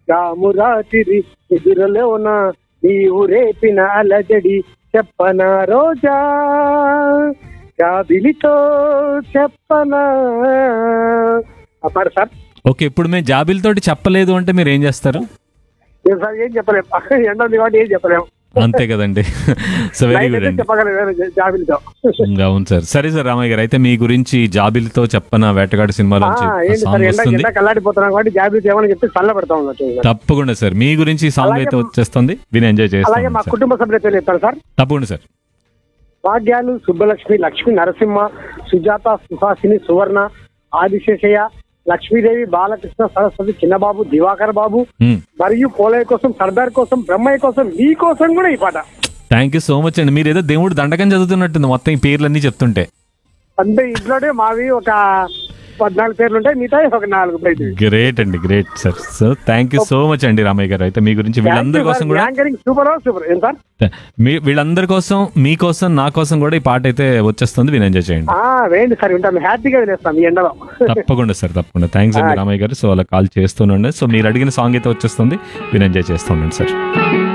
రాము రాత్రి ఎదురలోన నీవు రేపిన అలజడి చెప్పన రోజా జాబిలితో చెప్పనా ఆ పాడు సార్ ఓకే ఇప్పుడు మేము జాబిలతోటి చెప్పలేదు అంటే మీరు ఏం చేస్తారు ఏం సార్ ఏం చెప్పలేము ఎండ ఉంది కాబట్టి ఏం చెప్పలేము అంతే కదండి సో వెరీ నైట్ గుడ్ అయితే అండి చెప్పగలం జాబిలితో అవును సార్ సరే సార్ రామయ్య గారు అయితే మీ గురించి జాబిలతో చెప్పన వేటగాడు సినిమాలోంచి ఆ, ఏంటి సార్ సాంగ్ ఎండ వస్తుంది ఎండ కల్లాడిపోతున్నాం కాబట్టి జాబిలితో ఏమని చెప్పి చల్ల పెడతా ఉన్నట్టు సార్. తప్పకుండా సార్ మీ గురించి సాంగ్ అలాగే అయితే వచ్చేస్తుంది విని ఎంజాయ్ అలాగే మా చేస్తాం సార్ కుటుంబ సభ్యులతో చెప్తారు సార్ తప్పకుండా సార్ భాగ్యాలు సుబ్బలక్ష్మి లక్ష్మీ నరసింహ సుజాత సుహాసిని సువర్ణ ఆదిశేషయ్య లక్ష్మీదేవి బాలకృష్ణ సరస్వతి చిన్నబాబు దివాకర్ బాబు మ్మ్. మరియు పోలయ్య కోసం సర్దార్ కోసం బ్రహ్మయ్య కోసం మీ కోసం కూడా ఈ పాట థ్యాంక్ యూ సో మచ్ అండి మీరు ఏదో దేవుడు దండకం చదువుతున్నట్టుంది మొత్తం ఈ పేర్లన్నీ చెప్తుంటే అంటే ఇంట్లోనే మావి ఒక పద్నాలుగు పేర్లు ఉంటాయి మిగతా ఒక నాలుగు బయట గ్రేట్ అండి great sir so thank you so much అండి రామయ్య గారు అయితే మీ గురించి వీళ్ళందరి కోసం కూడా యాంకరింగ్ సూపర్ సూపర్ ఏం సార్ మీ వీళ్ళందరి కోసం మీకోసం నా కోసం కూడా ఈ పాట అయితే వచ్చేస్తుంది విని ఎంజాయ్ చేయండి ఆ వేయండి సార్ వింటాను హ్యాపీగా వినేస్తాం ఈ ఎండలో తప్పకుండా సార్ తప్పకుండా థ్యాంక్స్ అండి రామయ్య గారు సో అలా కాల్ చేస్తుండండి సో మీరు అడిగిన సాంగ్ అయితే వచ్చేస్తుంది విని ఎంజాయ్ చేస్తుండండి సార్